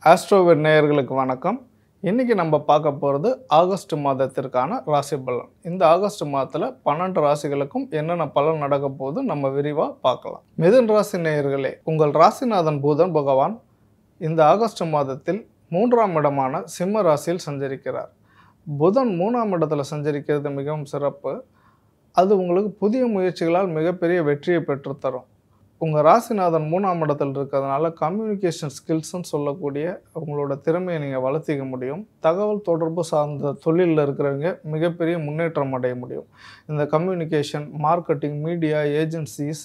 AstroVed நேயர்களுக்கு வணக்கம் இன்றைக்கி நம்ம பார்க்க போகிறது ஆகஸ்ட் மாதத்திற்கான ராசி பலன் இந்த ஆகஸ்ட் மாதத்தில் பன்னெண்டு ராசிகளுக்கும் என்னென்ன பலன் நடக்க போகுது நம்ம விரிவாக பார்க்கலாம் மிதுன் ராசி நேயர்களே உங்கள் ராசிநாதன் புதன் பகவான் இந்த ஆகஸ்ட் மாதத்தில் மூன்றாம் இடமான சிம்ம ராசியில் சஞ்சரிக்கிறார் புதன் மூணாம் இடத்துல சஞ்சரிக்கிறது மிகவும் சிறப்பு அது உங்களுக்கு புதிய முயற்சிகளால் மிகப்பெரிய வெற்றியை பெற்றுத்தரும் உங்கள் ராசிநாதன் மூணாம் இடத்தில் இருக்கிறதுனால கம்யூனிகேஷன் ஸ்கில்ஸ்ன்னு சொல்லக்கூடிய உங்களோட திறமையை நீங்கள் வளர்த்திக்க முடியும் தகவல் தொடர்பு சார்ந்த தொழிலில் இருக்கிறவங்க மிகப்பெரிய முன்னேற்றம் அடைய முடியும் இந்த கம்யூனிகேஷன் மார்க்கெட்டிங் மீடியா ஏஜென்சிஸ்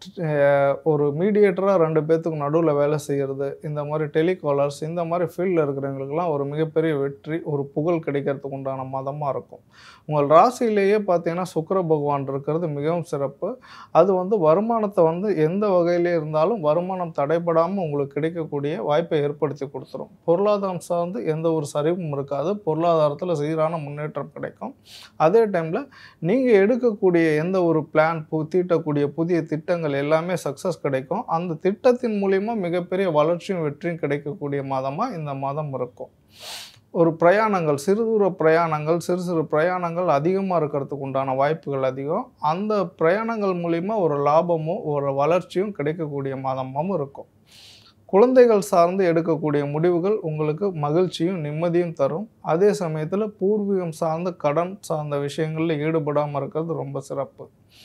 ஒரு மீடியேட்டராக ரெண்டு பேர்த்துக்கு நடுவில் வேலை செய்கிறது இந்த மாதிரி டெலிகாலர்ஸ் இந்த மாதிரி ஃபீல்டில் இருக்கிறவங்களுக்கெல்லாம் ஒரு மிகப்பெரிய வெற்றி ஒரு புகழ் கிடைக்கிறதுக்கு உண்டான மதமாக இருக்கும் உங்கள் ராசியிலேயே பார்த்தீங்கன்னா சுக்கிர பகவான் இருக்கிறது மிகவும் சிறப்பு அது வந்து வருமானத்தை வந்து எந்த வகையிலே இருந்தாலும் வருமானம் தடைபடாமல் உங்களுக்கு கிடைக்கக்கூடிய வாய்ப்பை ஏற்படுத்தி கொடுத்துரும் பொருளாதாரம் சார்ந்து எந்த ஒரு சரிவும் இருக்காது பொருளாதாரத்தில் சீரான முன்னேற்றம் கிடைக்கும் அதே டைமில் நீங்கள் எடுக்கக்கூடிய எந்த ஒரு பிளான் பு தீட்டக்கூடிய புதிய திட்டங்கள் எல்லாமே சக்ஸஸ் கிடைக்கும் அந்த திட்டத்தின் மூலிமா மிகப்பெரிய வளர்ச்சியும் வெற்றியும் கிடைக்கக்கூடிய மாதமாக இந்த மாதம் இருக்கும் ஒரு பிரயாணங்கள் சிறு தூர பிரயாணங்கள் சிறு சிறு பிரயாணங்கள் அதிகமாக இருக்கிறதுக்கு உண்டான வாய்ப்புகள் அதிகம் அந்த பிரயாணங்கள் மூலிமா ஒரு லாபமும் ஒரு வளர்ச்சியும் கிடைக்கக்கூடிய மாதமாகவும் இருக்கும் குழந்தைகள் சார்ந்து எடுக்கக்கூடிய முடிவுகள் உங்களுக்கு மகிழ்ச்சியும் நிம்மதியும் தரும் அதே சமயத்தில் பூர்வீகம் சார்ந்த கடன் சார்ந்த விஷயங்களில் ஈடுபடாமல் இருக்கிறது ரொம்ப சிறப்பு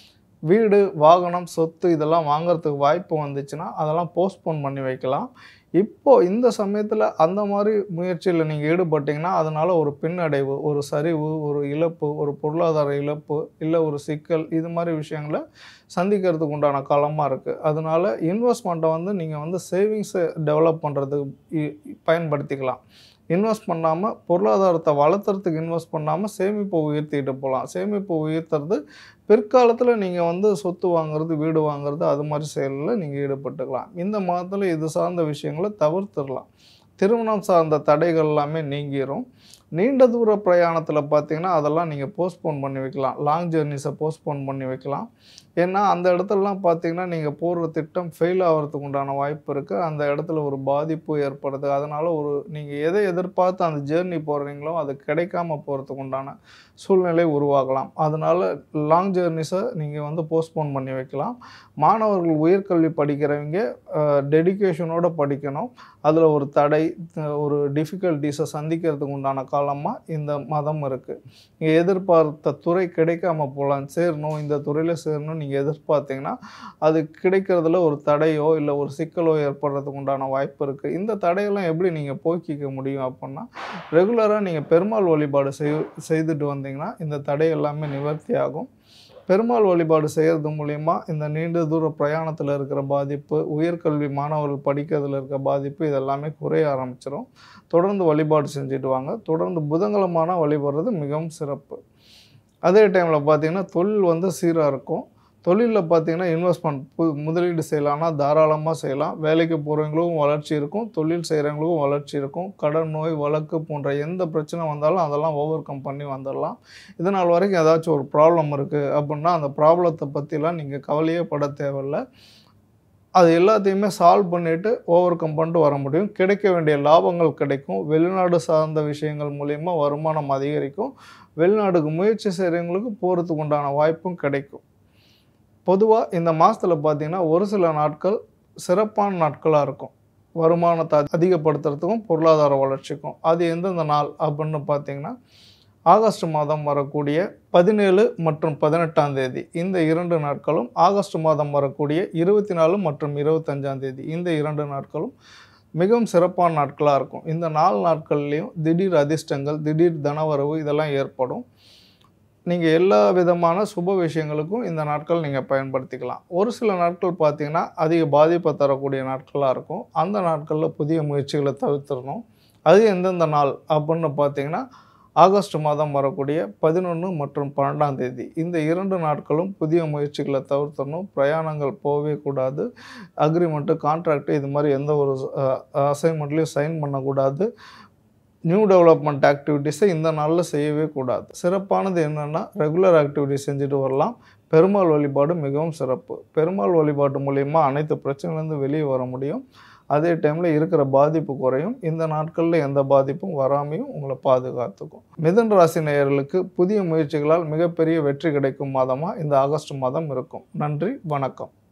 வீடு வாகனம் சொத்து இதெல்லாம் வாங்குறதுக்கு வாய்ப்பு வந்துச்சுன்னா அதெல்லாம் போஸ்ட்போன் பண்ணி வைக்கலாம் இப்போ இந்த சமயத்தில் அந்த மாதிரி முயற்சியில் நீங்கள் ஈடுபட்டிங்கன்னா அதனால் ஒரு பின்னடைவு ஒரு சரிவு ஒரு இழப்பு ஒரு பொருளாதார இழப்பு இல்லை ஒரு சிக்கல் இது மாதிரி விஷயங்களை சந்திக்கிறதுக்கு உண்டான காலமாக இருக்குது அதனால் இன்வெஸ்ட்மெண்ட்டை வந்து நீங்கள் வந்து சேவிங்ஸை டெவலப் பண்ணுறதுக்கு பயன்படுத்திக்கலாம் இன்வெஸ்ட் பண்ணாமல் பொருளாதாரத்தை வளர்த்துறதுக்கு இன்வெஸ்ட் பண்ணாமல் சேமிப்பை உயர்த்திட்டு போகலாம் சேமிப்பை உயர்த்துறது பிற்காலத்தில் நீங்கள் வந்து சொத்து வாங்குறது வீடு வாங்குறது அது மாதிரி செயலில் நீங்கள் ஈடுபட்டுக்கலாம் இந்த மாதத்தில் இது சார்ந்த விஷயங்களை தவிர்த்துடலாம் திருமணம் சார்ந்த தடைகள் எல்லாமே நீங்கிரும் நீண்ட தூர பிரயாணத்தில் பார்த்தீங்கன்னா அதெல்லாம் நீங்கள் போஸ்ட்போன் பண்ணி வைக்கலாம் லாங் ஜேர்னிஸை போஸ்ட்போன் பண்ணி வைக்கலாம் ஏன்னா அந்த இடத்துலலாம் பார்த்தீங்கன்னா நீங்கள் போடுற திட்டம் ஃபெயில் ஆகிறதுக்கு உண்டான வாய்ப்பு இருக்குது அந்த இடத்துல ஒரு பாதிப்பு ஏற்படுது அதனால் ஒரு நீங்கள் எதை எதிர்பார்த்து அந்த ஜேர்னி போடுறீங்களோ அது கிடைக்காம போகிறதுக்கு உண்டான சூழ்நிலை உருவாகலாம் அதனால் லாங் ஜேர்னிஸை நீங்கள் வந்து போஸ்ட்போன் பண்ணி வைக்கலாம் மாணவர்கள் உயர்கல்வி படிக்கிறவங்க டெடிக்கேஷனோடு படிக்கணும் அதில் ஒரு தடை ஒரு டிஃபிகல்ட்டிஸை சந்திக்கிறதுக்கு உண்டான காலமாக இந்த மதம் இருக்குது நீங்கள் எதிர்பார்த்த துறை கிடைக்காம போகலாம் சேரணும் இந்த துறையில் சேரணும் நீங்கள் எதிர்பார்த்தீங்கன்னா அது கிடைக்கிறதுல ஒரு தடையோ இல்லை ஒரு சிக்கலோ ஏற்படுறதுக்கு உண்டான வாய்ப்பு இருக்குது இந்த தடையெல்லாம் எப்படி நீங்கள் போக்கிக்க முடியும் அப்படின்னா ரெகுலராக நீங்கள் பெருமாள் வழிபாடு செய் செய்துட்டு வந்தீங்கன்னா இந்த தடை எல்லாமே நிவர்த்தி ஆகும் பெருமாள் வழிபாடு செய்கிறது மூலிமா இந்த நீண்ட தூர பிரயாணத்தில் இருக்கிற பாதிப்பு உயர்கல்வி மாணவர்கள் படிக்கிறதுல இருக்க பாதிப்பு இதெல்லாமே குறைய ஆரம்பிச்சிடும் தொடர்ந்து வழிபாடு செஞ்சுட்டு வாங்க தொடர்ந்து புதன்கிழமான வழிபடுறது மிகவும் சிறப்பு அதே டைமில் பார்த்தீங்கன்னா தொழில் வந்து சீராக இருக்கும் தொழிலில் பார்த்தீங்கன்னா இன்வெஸ்ட்மெண்ட் பு முதலீடு செய்யலாம்னா தாராளமாக செய்யலாம் வேலைக்கு போகிறவங்களுக்கும் வளர்ச்சி இருக்கும் தொழில் செய்கிறவங்களுக்கும் வளர்ச்சி இருக்கும் கடன் நோய் வழக்கு போன்ற எந்த பிரச்சனை வந்தாலும் அதெல்லாம் ஓவர் கம் பண்ணி வந்துடலாம் இதனால் வரைக்கும் ஏதாச்சும் ஒரு ப்ராப்ளம் இருக்குது அப்படின்னா அந்த ப்ராப்ளத்தை பற்றிலாம் நீங்கள் கவலையே பட தேவையில்லை அது எல்லாத்தையுமே சால்வ் பண்ணிவிட்டு ஓவர் கம் பண்ணிட்டு வர முடியும் கிடைக்க வேண்டிய லாபங்கள் கிடைக்கும் வெளிநாடு சார்ந்த விஷயங்கள் மூலிமா வருமானம் அதிகரிக்கும் வெளிநாடுக்கு முயற்சி செய்கிறவங்களுக்கு போகிறதுக்கு உண்டான வாய்ப்பும் கிடைக்கும் பொதுவாக இந்த மாதத்தில் பார்த்திங்கன்னா ஒரு சில நாட்கள் சிறப்பான நாட்களாக இருக்கும் வருமானத்தை அதிகப்படுத்துறதுக்கும் பொருளாதார வளர்ச்சிக்கும் அது எந்தெந்த நாள் அப்படின்னு பார்த்தீங்கன்னா ஆகஸ்ட் மாதம் வரக்கூடிய பதினேழு மற்றும் பதினெட்டாம் தேதி இந்த இரண்டு நாட்களும் ஆகஸ்ட் மாதம் வரக்கூடிய இருபத்தி நாலு மற்றும் இருபத்தஞ்சாம் தேதி இந்த இரண்டு நாட்களும் மிகவும் சிறப்பான நாட்களாக இருக்கும் இந்த நாலு நாட்கள்லேயும் திடீர் அதிர்ஷ்டங்கள் திடீர் தனவரவு இதெல்லாம் ஏற்படும் நீங்கள் எல்லா விதமான சுப விஷயங்களுக்கும் இந்த நாட்கள் நீங்கள் பயன்படுத்திக்கலாம் ஒரு சில நாட்கள் பார்த்தீங்கன்னா அதிக பாதிப்பை தரக்கூடிய நாட்களாக இருக்கும் அந்த நாட்களில் புதிய முயற்சிகளை தவிர்த்துடணும் அது எந்தெந்த நாள் அப்படின்னு பார்த்தீங்கன்னா ஆகஸ்ட் மாதம் வரக்கூடிய பதினொன்று மற்றும் பன்னெண்டாம் தேதி இந்த இரண்டு நாட்களும் புதிய முயற்சிகளை தவிர்த்தணும் பிரயாணங்கள் போகவே கூடாது அக்ரிமெண்ட்டு கான்ட்ராக்டு இது மாதிரி எந்த ஒரு அசைன்மெண்ட்லேயும் சைன் பண்ணக்கூடாது நியூ டெவலப்மெண்ட் ஆக்டிவிட்டீஸை இந்த நாளில் செய்யவே கூடாது சிறப்பானது என்னென்னா ரெகுலர் ஆக்டிவிட்டிஸ் செஞ்சுட்டு வரலாம் பெருமாள் வழிபாடு மிகவும் சிறப்பு பெருமாள் வழிபாடு மூலிமா அனைத்து பிரச்சனைலேருந்து வெளியே வர முடியும் அதே டைமில் இருக்கிற பாதிப்பு குறையும் இந்த நாட்களில் எந்த பாதிப்பும் வராமையும் உங்களை பாதுகாத்துக்கும் மிதுன ராசி நேயர்களுக்கு புதிய முயற்சிகளால் மிகப்பெரிய வெற்றி கிடைக்கும் மாதமாக இந்த ஆகஸ்ட் மாதம் இருக்கும் நன்றி வணக்கம்